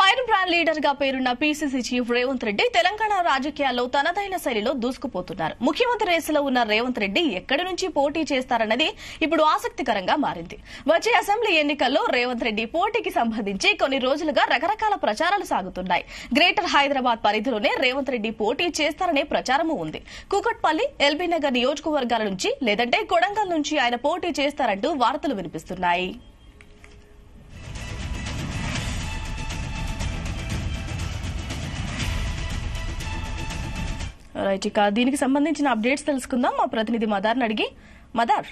Fire brand leader గా పేరున్న PCC chief Revanth Reddy Telangana రాజకీయాల్లో తనదైన శైలిలో దూసుకుపోతున్నారు ముఖ్యమంత్రి రేసులో ఉన్న రేవంత్ రెడ్డి ఎక్కడి నుంచి పోటీ చేస్తారన్నది ఇప్పుడు ఆసక్తికరంగా మారింది వచ్చే అసెంబ్లీ ఎన్నికల్లో రేవంత్ రెడ్డి పోటీకి సంబంధించి కొన్ని రోజులుగా రకరకాల ప్రచారాలు సాగుతున్నాయి గ్రేటర్ హైదరాబాద్ పరిధిలోనే రేవంత్ రెడ్డి పోటీ చేస్తారనే ప్రచారము ఉంది కూకట్పల్లి ఎల్బీ నగర్ నియోజకవర్గాల నుంచి లేదంటే కొడంగల్ నుంచి ఆయన పోటీ చేస్తారంటూ వార్తలు వినిపిస్తున్నాయి రైట్ ఇక దీనికి సంబంధించిన అప్డేట్స్ తెలుసుకుందాం మా ప్రతినిధి మదార్ని అడిగి మదార్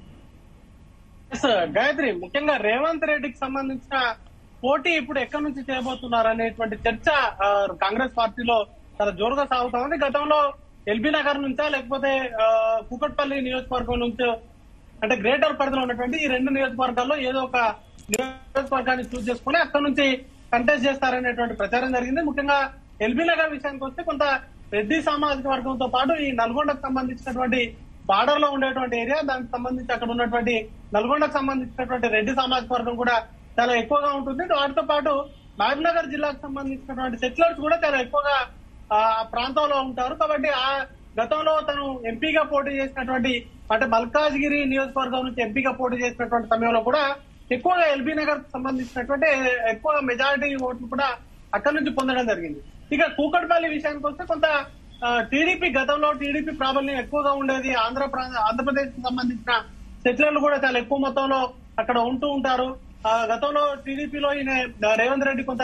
ఎస్ గాయత్రి ముఖ్యంగా రేవంత్ రెడ్డికి సంబంధించిన పోటీ ఇప్పుడు ఎక్కడి నుంచి చేయబోతున్నారు అనేటువంటి చర్చ ఆ, కాంగ్రెస్ పార్టీలో చాలా జోరుగా సాగుతా ఉంది గతంలో ఎల్బీ నగర్ నుంచా లేకపోతే ఆ, కూకట్పల్లి నియోజకవర్గం నుంచో అంటే గ్రేటర్ పరిధిలో ఉన్నటువంటి ఈ రెండు నియోజకవర్గాల్లో ఏదో ఒక నియోజకవర్గాన్ని చూస్ చేసుకుని అక్కడ నుంచి కంటెస్ట్ చేస్తారనేటువంటి ప్రచారం జరిగింది ముఖ్యంగా ఎల్బీ నగర్ విషయానికి వస్తే కొంత రెడ్డి సామాజిక వర్గంతో పాటు ఈ నల్గొండకు సంబంధించినటువంటి బార్డర్ లో ఉండేటువంటి ఏరియా దానికి సంబంధించి అక్కడ ఉన్నటువంటి నల్గొండకు సంబంధించినటువంటి రెడ్డి సామాజిక వర్గం కూడా చాలా ఎక్కువగా ఉంటుంది వాటితో పాటు మహబూబ్నగర్ జిల్లాకు సంబంధించినటువంటి సెటిలర్స్ కూడా చాలా ఎక్కువగా ఆ ప్రాంతంలో ఉంటారు కాబట్టి ఆ గతంలో తను ఎంపీగా పోటీ చేసినటువంటి అంటే మల్కాజ్గిరి నియోజకవర్గం నుంచి ఎంపీగా పోటీ చేసినటువంటి సమయంలో కూడా ఎక్కువగా ఎల్బీ నగర్ సంబంధించినటువంటి ఎక్కువగా మెజారిటీ ఓట్లు కూడా అక్కడి నుంచి పొందడం జరిగింది ఇక కూకట్పల్లి విషయానికి వస్తే కొంత టీడీపీ గతంలో టీడీపీ ప్రాబల్యం ఎక్కువగా ఉండేది ఆంధ్ర ప్రా- ఆంధ్రప్రదేశ్ కి సంబంధించిన సెటిలర్లు కూడా చాలా ఎక్కువ మొత్తంలో అక్కడ ఉంటూ ఉంటారు ఆ, గతంలో టీడీపీలో ఈయన ఆ, రేవంత్ రెడ్డి కొంత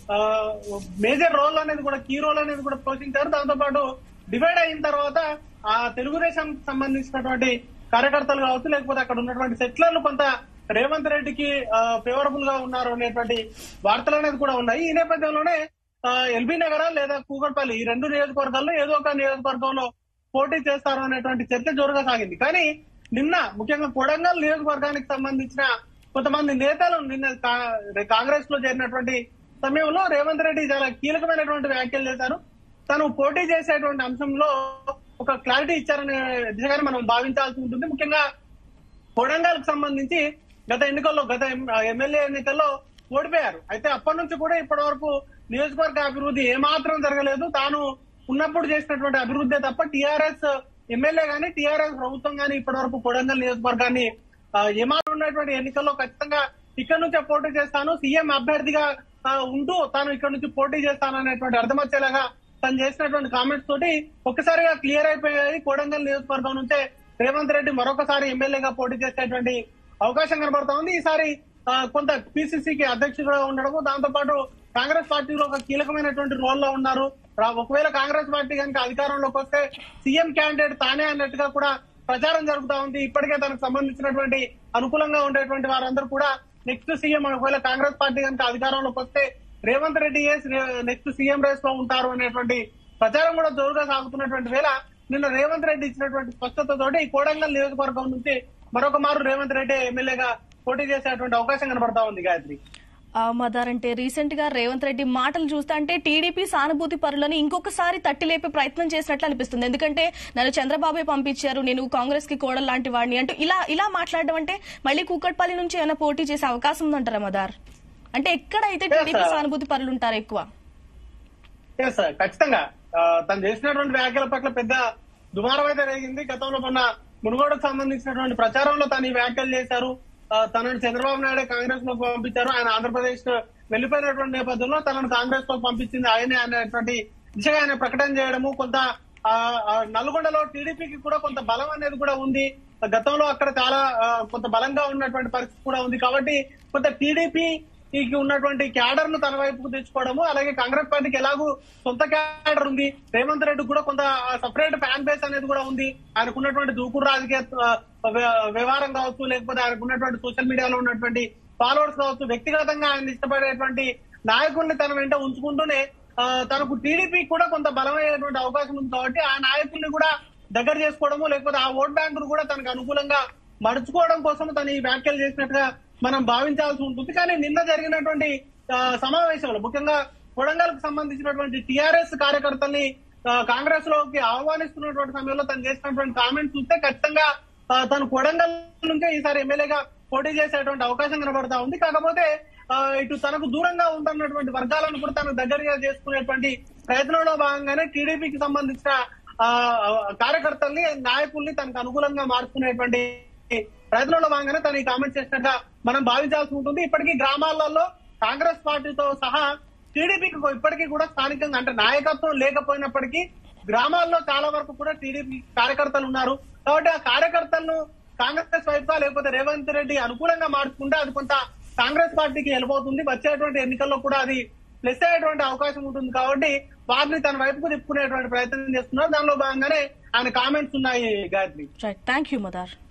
మేజర్ రోల్ అనేది కూడా కీ రోల్ అనేది కూడా పోషించారు దాంతో పాటు డివైడ్ అయిన తర్వాత ఆ తెలుగుదేశం సంబంధించినటువంటి కార్యకర్తలు కావచ్చు లేకపోతే అక్కడ ఉన్నటువంటి సెటిలర్లు కొంత రేవంత్ రెడ్డికి ఫేవరబుల్ గా ఉన్నారు అనేటువంటి వార్తలు అనేది కూడా ఉన్నాయి ఈ నేపథ్యంలోనే ఆ, ఎల్బీ నగర లేదా కూకట్పల్లి ఈ రెండు నియోజకవర్గాల్లో ఏదో ఒక నియోజకవర్గంలో పోటీ చేస్తారు అనేటువంటి చర్చ జోరుగా సాగింది కానీ నిన్న ముఖ్యంగా కొడంగల్ నియోజకవర్గానికి సంబంధించిన కొంతమంది నేతలు నిన్న కా- కాంగ్రెస్ లో చేరినటువంటి సమయంలో రేవంత్ రెడ్డి చాలా కీలకమైనటువంటి వ్యాఖ్యలు చేశారు తను పోటీ చేసేటువంటి అంశంలో ఒక క్లారిటీ ఇచ్చారనే దిశగానే మనం భావించాల్సి ఉంటుంది ముఖ్యంగా కొడంగల్ కు సంబంధించి గత ఎన్నికల్లో గత ఎం- ఎమ్మెల్యే ఎన్నికల్లో ఓడిపోయారు అయితే అప్పటి నుంచి కూడా ఇప్పటి వరకు నియోజకవర్గ అభివృద్ధి ఏమాత్రం జరగలేదు తాను ఉన్నప్పుడు చేసినటువంటి అభివృద్ధి తప్ప టీఆర్ఎస్ ఎమ్మెల్యే గానీ టీఆర్ఎస్ ప్రభుత్వం గానీ ఇప్పటి వరకు కొడంగల్ నియోజకవర్గాన్ని ఆ, ఏమాత్రం ఉన్నటువంటి ఎన్నికల్లో ఖచ్చితంగా ఇక్కడ నుంచే పోటీ చేస్తాను సీఎం అభ్యర్థిగా ఆ, ఉంటూ తాను ఇక్కడ నుంచి పోటీ చేస్తాను అనేటువంటి అర్థం వచ్చేలాగా తను చేసినటువంటి కామెంట్స్ తోటి ఒక్కసారిగా క్లియర్ అయిపోయాయి కొడంగల్ నియోజకవర్గం నుంచే రేవంత్ రెడ్డి మరొకసారి ఎమ్మెల్యేగా పోటీ చేసేటువంటి అవకాశం కనబడతా ఉంది ఈసారి ఆ, కొంత పిసిసికి అధ్యక్షుడిగా ఉండడము దాంతో పాటు కాంగ్రెస్ పార్టీలో ఒక కీలకమైనటువంటి రోల్ లో ఉన్నారు రా- ఒకవేళ కాంగ్రెస్ పార్టీ కనుక అధికారంలోకి వస్తే సీఎం క్యాండిడేట్ తానే అన్నట్టుగా కూడా ప్రచారం జరుగుతా ఉంది ఇప్పటికే తనకు సంబంధించినటువంటి అనుకూలంగా ఉండేటువంటి వారందరూ కూడా నెక్స్ట్ సీఎం ఒకవేళ కాంగ్రెస్ పార్టీ కనుక అధికారంలోకి వస్తే Revanth Reddy next CM race లో ఉంటారు అనేటువంటి ప్రచారం కూడా జోరుగా సాగుతున్నటువంటి వేళ నిన్న రేవంత్ రెడ్డి ఇచ్చినటువంటి స్పష్టతతోటి ఈ కోడంగల్ నియోజకవర్గం నుంచి మరొక మారు రేవంత్ రెడ్డి ఎమ్మెల్యేగా పోటీ చేసేటువంటి అవకాశం కనబడతా ఉంది గాయత్రి ఆ, మదార్ అంటే రీసెంట్ గా రేవంత్ రెడ్డి మాటలు చూస్తే అంటే టీడీపీ సానుభూతి పరులను ఇంకొకసారి తట్టి లేపే ప్రయత్నం చేసినట్లు అనిపిస్తుంది ఎందుకంటే నన్ను చంద్రబాబే పంపించారు నేను కాంగ్రెస్ కి కోడలు లాంటి వాడిని అంటూ ఇలా ఇలా మాట్లాడడం అంటే మళ్ళీ కూకట్పల్లి నుంచి ఏమైనా పోటీ చేసే అవకాశం ఉందంటారా మదార్ అంటే ఎక్కడైతే టీడీపీ sir. సానుభూతి పరులు ఉంటారు ఎక్కువ ఎస్ సార్ ఖచ్చితంగా ఆ, తను చేసినటువంటి వ్యాఖ్యల పట్ల పెద్ద దుమారం అయితే రేగింది గతంలో మొన్న మునుగోడుకు సంబంధించినటువంటి ప్రచారంలో తను ఈ వ్యాఖ్యలు చేశారు ఆ, తనను చంద్రబాబు నాయుడు కాంగ్రెస్ లోకి పంపించారు ఆయన ఆంధ్రప్రదేశ్ వెళ్లిపోయినటువంటి నేపథ్యంలో తనను కాంగ్రెస్ లోకి పంపించింది ఆయనే అనేటువంటి దిశగా ఆయన ప్రకటన చేయడము కొంత ఆ, ఆ, నల్గొండలో టీడీపీకి కూడా కొంత బలం అనేది కూడా ఉంది గతంలో అక్కడ చాలా ఆ, కొంత బలంగా ఉన్నటువంటి పరిస్థితి కూడా ఉంది కాబట్టి కొంత టీడీపీ ఈ ఉన్నటువంటి క్యాడర్ ను తన వైపుకు తెచ్చుకోవడము అలాగే కాంగ్రెస్ పార్టీకి ఎలాగూ సొంత క్యాడర్ ఉంది రేవంత్ రెడ్డి కూడా కొంత సపరేట్ ఫ్యాన్ బేస్ అనేది కూడా ఉంది ఆయనకు ఉన్నటువంటి దూకుడు రాజకీయ ఆ, వ్య- వ్యవహారం కావచ్చు లేకపోతే ఆయనకు ఉన్నటువంటి సోషల్ మీడియాలో ఉన్నటువంటి ఫాలోవర్స్ కావచ్చు వ్యక్తిగతంగా ఆయన ఇష్టపడేటువంటి నాయకుల్ని తన వెంట ఉంచుకుంటూనే ఆ, తనకు టీడీపీ కూడా కొంత బలమైనటువంటి అవకాశం ఉంది కాబట్టి ఆ నాయకుల్ని కూడా దగ్గర చేసుకోవడము లేకపోతే ఆ ఓట్ బ్యాంకును కూడా తనకు అనుకూలంగా మడుచుకోవడం కోసం తను ఈ వ్యాఖ్యలు చేసినట్టుగా మనం భావించాల్సి ఉంటుంది కానీ నిన్న జరిగినటువంటి ఆ, సమావేశంలో ముఖ్యంగా కొడంగల్కు సంబంధించినటువంటి టిఆర్ఎస్ కార్యకర్తల్ని ఆ, కాంగ్రెస్ లోకి ఆహ్వానిస్తున్నటువంటి సమయంలో తను చేసినటువంటి కామెంట్స్ చూస్తే ఖచ్చితంగా ఆ, తను కొడంగల్ నుంచే ఈసారి ఎమ్మెల్యేగా పోటీ చేసేటువంటి అవకాశం కనబడతా ఉంది కాకపోతే ఆ, ఇటు తనకు దూరంగా ఉంటున్నటువంటి వర్గాలను కూడా తనకు దగ్గరగా చేసుకునేటువంటి ప్రయత్నంలో భాగంగానే టీడీపీకి సంబంధించిన ఆ, కార్యకర్తల్ని నాయకుల్ని తనకు అనుకూలంగా మార్చుకునేటువంటి ప్రయత్నంలో భాగంగానే తను ఈ కామెంట్ చేసినట్టుగా మనం భావించాల్సి ఉంటుంది ఇప్పటికీ గ్రామాలలో కాంగ్రెస్ పార్టీతో సహా టీడీపీకి ఇప్పటికీ కూడా స్థానికంగా అంటే నాయకత్వం లేకపోయినప్పటికీ గ్రామాల్లో చాలా వరకు కూడా టీడీపీ కార్యకర్తలు ఉన్నారు కాబట్టి ఆ కార్యకర్తలను కాంగ్రెస్ వైపుగా లేకపోతే రేవంత్ రెడ్డి అనుకూలంగా మార్చుకుంటే అది కొంత కాంగ్రెస్ పార్టీకి వెళ్ళిపోతుంది వచ్చేటువంటి ఎన్నికల్లో కూడా అది ప్లస్ అయ్యేటువంటి అవకాశం ఉంటుంది కాబట్టి వారిని తన వైపుకు తిప్పుకునేటువంటి ప్రయత్నం చేస్తున్నారు దానిలో భాగంగానే ఆయన కామెంట్స్ ఉన్నాయి Gayatri right thank you Madar